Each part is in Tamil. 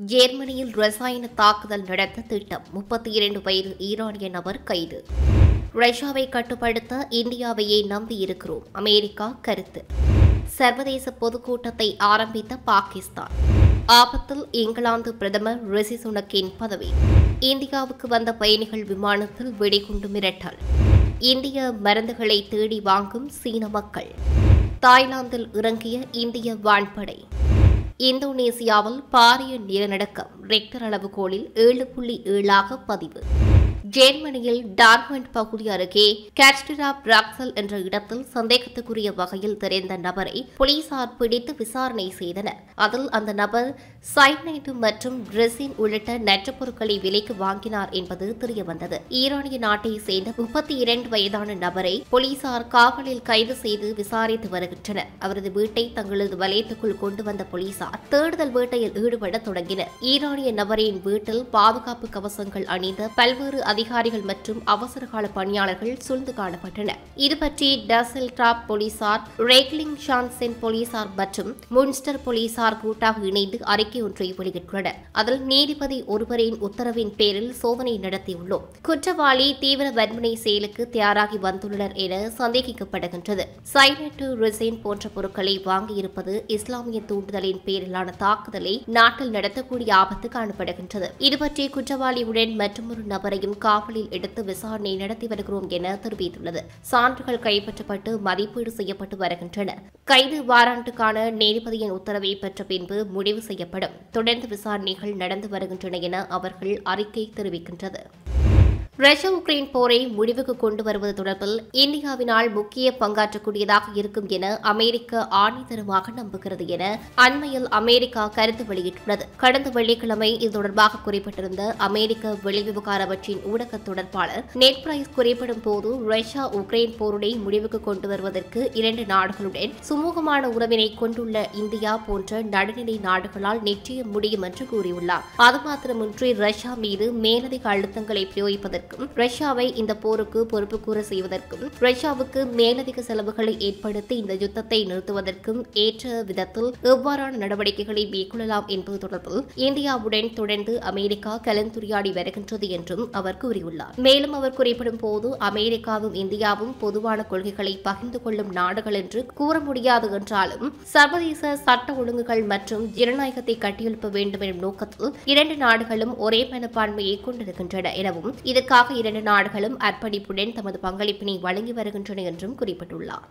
ஜெர்மனியில் ரசாயன தாக்குதல் நடத்த திட்டம் முப்பத்தி இரண்டு வயது ஈரானிய நபர் கைது ரஷ்யாவை கட்டுப்படுத்த இந்தியாவையே நம்பியிருக்கிறோம் அமெரிக்கா கருத்து சர்வதேச பொதுக்கூட்டத்தை ஆரம்பித்த பாகிஸ்தான் ஆபத்தில் இங்கிலாந்து பிரதமர் ரிஷி சுனக்கின் பதவி இந்தியாவுக்கு வந்த பயணிகள் விமானத்தில் வெடிகுண்டு மிரட்டல் இந்திய மருந்துகளை தேடி வாங்கும் சீன மக்கள் தாய்லாந்தில் இறங்கிய இந்திய வான்படை இந்தோனேசியாவில் பாரிய நிலநடுக்கம் ரெக்டர் அளவுகோலில் ஏழு புள்ளி ஏழாக பதிவு ஜெர்மனியில் டார்மண்ட் பகுதி அருகே கேட்ஸ்டிரா பிராக்சல் என்ற இடத்தில் சந்தேகத்துக்குரிய வகையில் தெரிந்த நபரை போலீசார் பிடித்து விசாரணை செய்தனர் அதில் அந்த நபர் சைனைடு மற்றும் ரெசின் உள்ளிட்ட நச்சுப் பொருட்களை விலைக்கு வாங்கினார் என்பது தெரியவந்தது ஈரானிய நாட்டை சேர்ந்த முப்பத்தி இரண்டு வயதான நபரை போலீசார் காவலில் கைது செய்து விசாரித்து வருகின்றனர் அவரது வீட்டை தங்களது வலயத்துக்குள் கொண்டு வந்த போலீசார் தேடுதல் வேட்டையில் ஈடுபட தொடங்கினர் ஈரானிய நபரின் வீட்டில் பாதுகாப்பு கவசங்கள் அணிந்த பல்வேறு அதிகாரிகள் மற்றும் அவசரகால பணியாளர்கள் சூழ்ந்து காணப்பட்டனர் இது பற்றி டசல் டாப் போலீசார் ரேக்லிங் ஷான்சென் போலீசார் மற்றும் முன்ஸ்டர் போலீசார் கூட்டாக இணைந்து அறிக்கை ஒன்றை வெளியிட்டுள்ளனர் அதில் நீதிபதி ஒருவரின் உத்தரவின் பேரில் சோதனை நடத்தியுள்ளோம் குற்றவாளி தீவிர வன்முறை செயலுக்கு தயாராகி வந்துள்ளனர் என சந்தேகிக்கப்படுகின்றது சைனட்டு ரிசைன் போன்ற பொருட்களை வாங்கியிருப்பது இஸ்லாமிய தூண்டுதலின் பேரிலான தாக்குதலை நாட்டில் நடத்தக்கூடிய ஆபத்து காணப்படுகின்றது இதுபற்றி குற்றவாளியுடன் மற்றொரு நபரையும் காவலில் எடுத்து விசாரணை நடத்தி வருகிறோம் என தெரிவித்துள்ளது சான்றுகள் கைப்பற்றப்பட்டு மதிப்பீடு செய்யப்பட்டு வருகின்றன கைது வாராண்டுக்கான நீதிபதியின் உத்தரவை பெற்ற பின்பு முடிவு செய்யப்படும் தொடர்ந்து விசாரணைகள் நடந்து வருகின்றன என அவர்கள் அறிக்கை தெரிவிக்கின்றது ரஷ்யா உக்ரைன் போரை முடிவுக்கு கொண்டு வருவது தொடர்பில் இந்தியாவினால் முக்கிய பங்காற்றக்கூடியதாக இருக்கும் என அமெரிக்க ஆணித்தரமாக நம்புகிறது என அண்மையில் அமெரிக்கா கருத்து வெளியிட்டுள்ளது கடந்த வெள்ளிக்கிழமை இது தொடர்பாக குறிப்பிட்டிருந்த அமெரிக்க வெளிவிவகார அமைச்சின் ஊடக தொடர்பாளர் நெட் பிரைஸ் குறிப்பிடும் போது ரஷ்யா உக்ரைன் போருடை முடிவுக்கு கொண்டு வருவதற்கு இரண்டு நாடுகளுடன் சுமூகமான உறவினை கொண்டுள்ள இந்தியா போன்ற நடுநிலை நாடுகளால் நிச்சயம் முடியும் என்று கூறியுள்ளார் அது மாத்திரமின்றி ரஷ்யா மீது மேலதிக அழுத்தங்களை பிரயோகிப்பதற்கு செய்வதற்கும் ரஷ்யாவை இந்த போருக்கு பொறுப்பு கூற செய்வதற்கும் ரஷ்யாவுக்கு மேலதிக செலவுகளை ஏற்படுத்தி இந்த யுத்தத்தை நிறுத்துவதற்கும் ஏற்ற விதத்தில் எவ்வாறான நடவடிக்கைகளை மேற்கொள்ளலாம் என்பது தொடர்பில் இந்தியாவுடன் தொடர்ந்து அமெரிக்கா கலந்துரையாடி வருகின்றது என்றும் அவர் கூறியுள்ளார் மேலும் அவர் குறிப்பிடும் போது அமெரிக்காவும் இந்தியாவும் பொதுவான கொள்கைகளை பகிர்ந்து கொள்ளும் நாடுகள் என்று கூற முடியாது என்றாலும் சர்வதேச சட்ட ஒழுங்குகள் மற்றும் ஜனநாயகத்தை கட்டியெழுப்ப வேண்டும் எனும் நோக்கத்தில் இரண்டு நாடுகளும் ஒரே மனப்பான்மையை கொண்டிருக்கின்றன எனவும் இதற்காக இரண்டு நாடுகளும் அர்ப்பணிப்புடன் தமது பங்களிப்பினை வழங்கி வருகின்றன என்றும் குறிப்பிட்டுள்ளார்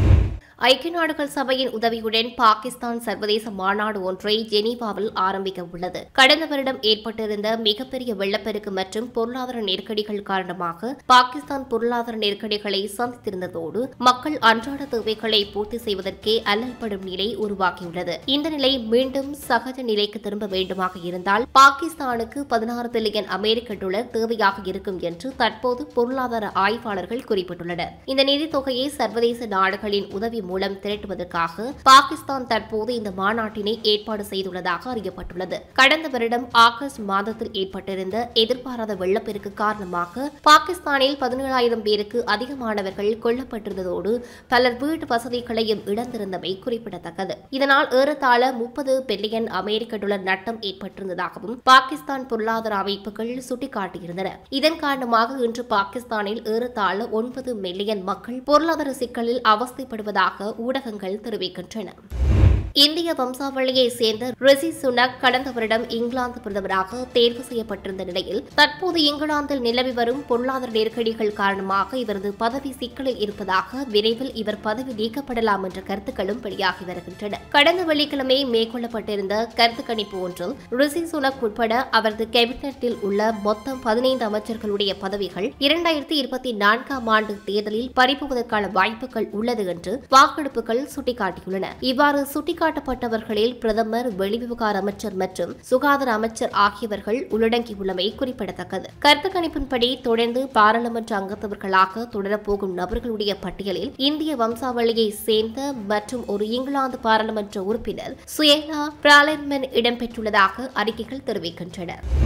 ஐக்கிய நாடுகள் சபையின் உதவியுடன் பாகிஸ்தான் சர்வதேச மாநாடு ஒன்றை ஜெனீவாவில் ஆரம்பிக்க உள்ளது கடந்த வருடம் ஏற்பட்டிருந்த மிகப்பெரிய வெள்ளப்பெருக்கு மற்றும் பொருளாதார நெருக்கடிகள் காரணமாக பாகிஸ்தான் பொருளாதார நெருக்கடிகளை சந்தித்திருந்ததோடு மக்கள் அன்றாட தேவைகளை பூர்த்தி செய்வதற்கே அல்லல்படும் நிலை உருவாகியுள்ளது இந்த நிலை மீண்டும் சகஜ நிலைக்கு திரும்ப வேண்டுமாக இருந்தால் பாகிஸ்தானுக்கு பதினாறு பில்லியன் அமெரிக்க டாலர் தேவையாக இருக்கும் என்று தற்போது பொருளாதார ஆய்வாளர்கள் குறிப்பிட்டுள்ளனர் இந்த நிதித் தொகையை சர்வதேச நாடுகளின் உதவி மூலம் திரட்டுவதற்காக பாகிஸ்தான் தற்போது இந்த மாநாட்டினை ஏற்பாடு செய்துள்ளதாக அறியப்பட்டுள்ளது கடந்த வருடம் ஆகஸ்ட் மாதத்தில் ஏற்பட்டிருந்த எதிர்பாராத வெள்ளப்பெருக்கு காரணமாக பாகிஸ்தானில் பதினேழாயிரம் பேருக்கு அதிகமானவர்கள் கொல்லப்பட்டிருந்ததோடு பலர் வீட்டு வசதிகளையும் இழந்திருந்தமை குறிப்பிடத்தக்கது இதனால் ஏறத்தாழ முப்பது பில்லியன் அமெரிக்க டாலர் நட்டம் ஏற்பட்டிருந்ததாகவும் பாகிஸ்தான் பொருளாதார அமைப்புகள் சுட்டிக்காட்டியிருந்தன இதன் காரணமாக இன்று பாகிஸ்தானில் ஏறத்தாழ ஒன்பது மில்லியன் மக்கள் பொருளாதார சிக்கலில் அவஸ்தைப்படுவதாக ஊடகங்கள் தெரிவிக்கின்றன இந்திய வம்சாவளியை சேர்ந்த ரிஷி சுனக் கடந்த வருடம் இங்கிலாந்து பிரதமராக தேர்வு செய்யப்பட்டிருந்த நிலையில் தற்போது இங்கிலாந்தில் நிலவி வரும் பொருளாதார நெருக்கடிகள் காரணமாக இவரது பதவி சிக்கலில் இருப்பதாக விரைவில் இவர் பதவி நீக்கப்படலாம் என்ற கருத்துக்களும் வெளியாகி வருகின்றன கடந்த வெள்ளிக்கிழமை மேற்கொள்ளப்பட்டிருந்த கருத்து கணிப்பு ஒன்றில் ரிஷி சுனக் உட்பட அவரது கேபினெட்டில் உள்ள மொத்தம் பதினைந்து அமைச்சர்களுடைய பதவிகள் இரண்டாயிரத்தி இருபத்தி நான்காம் ஆண்டு தேர்தலில் பறிப்புவதற்கான வாய்ப்புகள் உள்ளது என்று வாக்கெடுப்புகள் சுட்டிக்காட்டியுள்ளன இவ்வாறு சுட்டி சுட்டிக்காட்டப்பட்டவர்களில் பிரதமர் வெளிவிவகார அமைச்சர் மற்றும் சுகாதார அமைச்சர் ஆகியவர்கள் உள்ளடங்கியுள்ளமை குறிப்பிடத்தக்கது கருத்து கணிப்பின்படி தொடர்ந்து பாராளுமன்ற அங்கத்தவர்களாக தொடரப்போகும் நபர்களுடைய பட்டியலில் இந்திய வம்சாவளியை சேர்ந்த மற்றும் ஒரு இங்கிலாந்து பாராளுமன்ற உறுப்பினர் சுயேலா பிராலர்மன் இடம்பெற்றுள்ளதாக அறிக்கைகள் தெரிவிக்கின்றன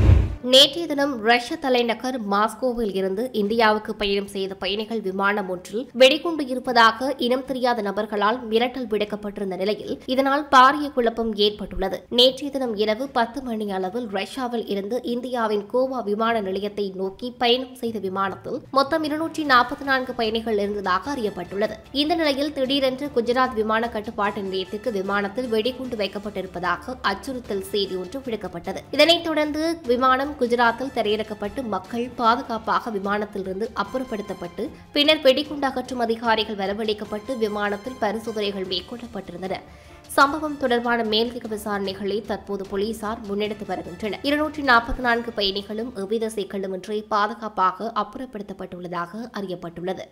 நேற்றைய தினம் ரஷ்ய தலைநகர் மாஸ்கோவில் இருந்து இந்தியாவுக்கு பயணம் செய்த பயணிகள் விமானம் ஒன்றில் வெடிகுண்டு இருப்பதாக இனம் தெரியாத நபர்களால் மிரட்டல் விடுக்கப்பட்டிருந்த நிலையில் இதனால் பாரிய குழப்பம் ஏற்பட்டுள்ளது நேற்றைய தினம் இரவு பத்து மணி அளவில் ரஷ்யாவில் இருந்து இந்தியாவின் கோவா விமான நிலையத்தை நோக்கி பயணம் செய்த விமானத்தில் மொத்தம் இருநூற்றி நாற்பத்தி நான்கு பயணிகள் இருந்ததாக அறியப்பட்டுள்ளது இந்த நிலையில் திடீரென்று குஜராத் விமான கட்டுப்பாட்டு நிலையத்துக்கு விமானத்தில் வெடிகுண்டு வைக்கப்பட்டிருப்பதாக அச்சுறுத்தல் செய்தி ஒன்று விடுக்கப்பட்டது இதனைத் தொடர்ந்து விமானம் குஜராத்தில் தரையிறக்கப்பட்டு மக்கள் பாதுகாப்பாக விமானத்திலிருந்து அப்புறப்படுத்தப்பட்டு பின்னர் வெடிகுண்டு அகற்றும் அதிகாரிகள் வரவழைக்கப்பட்டு விமானத்தில் பரிசோதனைகள் மேற்கொள்ளப்பட்டிருந்தன சம்பவம் தொடர்பான மேலதிக விசாரணைகளை தற்போது போலீசார் முன்னெடுத்து வருகின்றனர் இருநூற்றி நாற்பத்தி நான்கு பயணிகளும் எவ்வித சிக்கலுமின்றி பாதுகாப்பாக அப்புறப்படுத்தப்பட்டுள்ளதாக அறியப்பட்டுள்ளது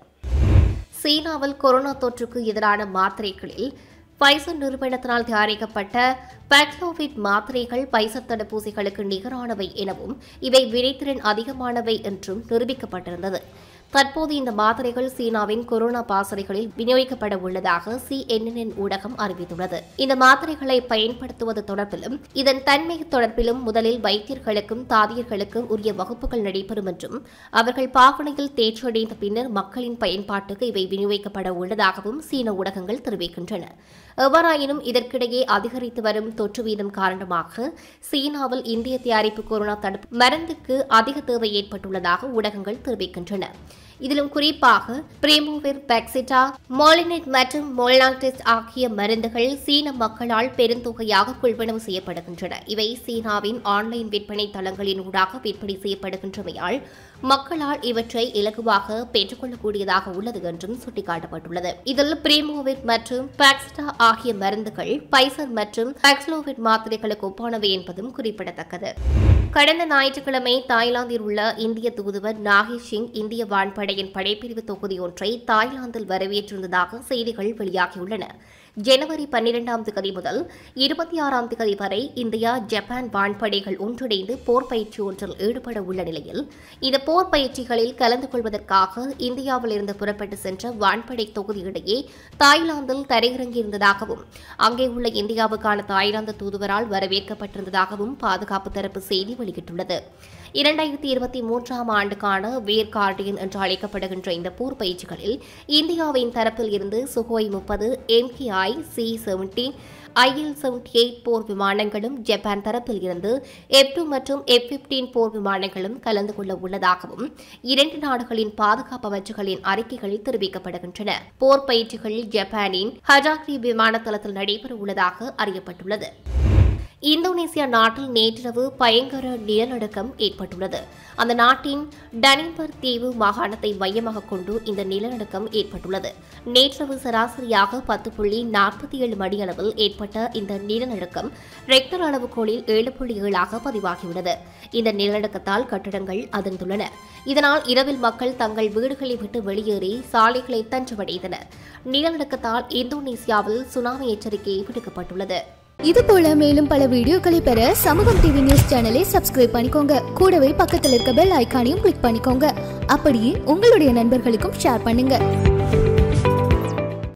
சீனாவில் கொரோனா தொற்றுக்கு எதிரான மாத்திரைகளில் பைசர் நிறுவனத்தினால் தயாரிக்கப்பட்ட பாக்லோவிட் மாத்திரைகள் பைசர் தடுப்பூசிகளுக்கு நிகரானவை எனவும் இவை வினைத்திறன் அதிகமானவை என்றும் நிரூபிக்கப்பட்டிருந்தது தற்போது இந்த மாத்திரைகள் சீனாவின் கொரோனா பாசறைகளில் விநியோகிக்கப்பட உள்ளதாக சிஎன்என் ஊடகம் அறிவித்துள்ளது இந்த மாத்திரைகளை பயன்படுத்துவது தொடர்பிலும் இதன் தன்மை தொடர்பிலும் முதலில் வைத்தியர்களுக்கும் தாதியர்களுக்கும் உரிய வகுப்புகள் நடைபெறும் என்றும் அவர்கள் பாவனையில் தேர்ச்சியடைந்த பின்னர் மக்களின் பயன்பாட்டுக்கு இவை விநியோகிக்கப்பட உள்ளதாகவும் சீன ஊடகங்கள் தெரிவிக்கின்றன எவ்வாறாயினும் இதற்கிடையே அதிகரித்து வரும் தொற்று வீதம் காரணமாக சீனாவில் இந்திய தயாரிப்பு கொரோனா தடுப்பு மருந்துக்கு அதிக தேவை ஏற்பட்டுள்ளதாக ஊடகங்கள் தெரிவிக்கின்றன இதிலும் குறிப்பாக பிரேமோவிர் பெக்சிட்டா மோலினெட் மற்றும் மோல்னால்டெஸ் ஆகிய மருந்துகள் சீன மக்களால் பெருந்தொகையாக கொள்வனவு செய்யப்படுகின்றன இவை சீனாவின் ஆன்லைன் விற்பனை தளங்களின் ஊடாக விற்பனை செய்யப்படுகின்றமையால் மக்களால் இவற்றை இலகுவாக பெற்றுக்கொள்ளக்கூடியதாக உள்ளது என்றும் சுட்டிக்காட்டப்பட்டுள்ளது இதில் பிரேமோவிட் மற்றும் பாக்ஸ்டா ஆகிய மருந்துகள் பைசர் மற்றும் பாக்ஸ்லோவிட் மாத்திரைகளுக்கு ஒப்பானவை என்பதும் குறிப்பிடத்தக்கது கடந்த ஞாயிற்றுக்கிழமை தாய்லாந்தில் உள்ள இந்திய தூதுவர் நாகேஷ் சிங் இந்திய வான்படையின் படைப்பிரிவு தொகுதி ஒன்றை தாய்லாந்தில் வரவேற்றிருந்ததாக செய்திகள் வெளியாகியுள்ளன ஜனவரி பன்னிரெண்டாம் தேதி முதல் இருபத்தி ஆறாம் தேதி வரை இந்தியா ஜப்பான் வான்படைகள் ஒன்றிணைந்து போர் பயிற்சி ஒன்றில் ஈடுபட உள்ள நிலையில் இந்த போர் பயிற்சிகளில் கலந்து கொள்வதற்காக இந்தியாவில் இருந்து புறப்பட்டு சென்ற வான்படை தொகுதியிடையே தாய்லாந்தில் தரையிறங்கியிருந்ததாகவும் அங்கே உள்ள இந்தியாவுக்கான தாய்லாந்து தூதுவரால் வரவேற்கப்பட்டிருந்ததாகவும் பாதுகாப்பு தரப்பு செய்தி வெளியிட்டுள்ளது இரண்டாயிரத்தி இருபத்தி மூன்றாம் ஆண்டுக்கான வேர் கார்டியன் என்று அழைக்கப்படுகின்ற இந்த போர் பயிற்சிகளில் இந்தியாவின் தரப்பில் இருந்து சுகோய் முப்பது MKI C seventeen IL seventy eight போர் விமானங்களும் ஜப்பான் தரப்பில் இருந்து எஃப் டூ மற்றும் எஃப் பிப்டீன் போர் விமானங்களும் கலந்து கொள்ள உள்ளதாகவும் இரண்டு நாடுகளின் பாதுகாப்பு அமைச்சுகளின் அறிக்கைகளில் தெரிவிக்கப்படுகின்றன போர் பயிற்சிகள் ஜப்பானின் ஹஜாக்ரி விமான தளத்தில் நடைபெற உள்ளதாக அறியப்பட்டுள்ளது இந்தோனேசியா நாட்டில் நேற்றிரவு பயங்கர நிலநடுக்கம் ஏற்பட்டுள்ளது அந்த நாட்டின் டனிபர் தீவு மாகாணத்தை மையமாக கொண்டு இந்த நிலநடுக்கம் ஏற்பட்டுள்ளது நேற்றிரவு சராசரியாக பத்து புள்ளி நாற்பத்தி ஏழு மணியளவில் ஏற்பட்ட இந்த நிலநடுக்கம் ரெக்டர் அளவுகோலில் ஏழு புள்ளி ஏழாக பதிவாகியுள்ளது இந்த நிலநடுக்கத்தால் கட்டடங்கள் அதிர்ந்துள்ளன இதனால் இரவில் மக்கள் தங்கள் வீடுகளை விட்டு வெளியேறி சாலைகளை தஞ்சமடைந்தனர் நிலநடுக்கத்தால் இந்தோனேசியாவில் சுனாமி எச்சரிக்கை விடுக்கப்பட்டுள்ளது இது போல மேலும் பல வீடியோக்களை பெற சமூகம் டிவி நியூஸ் சேனலை சப்ஸ்கிரைப் பண்ணிக்கோங்க கூடவே பக்கத்தில் இருக்க பெல் ஐகானையும் கிளிக் பண்ணிக்கோங்க அப்படியே உங்களுடைய நண்பர்களுக்கும் ஷேர் பண்ணுங்க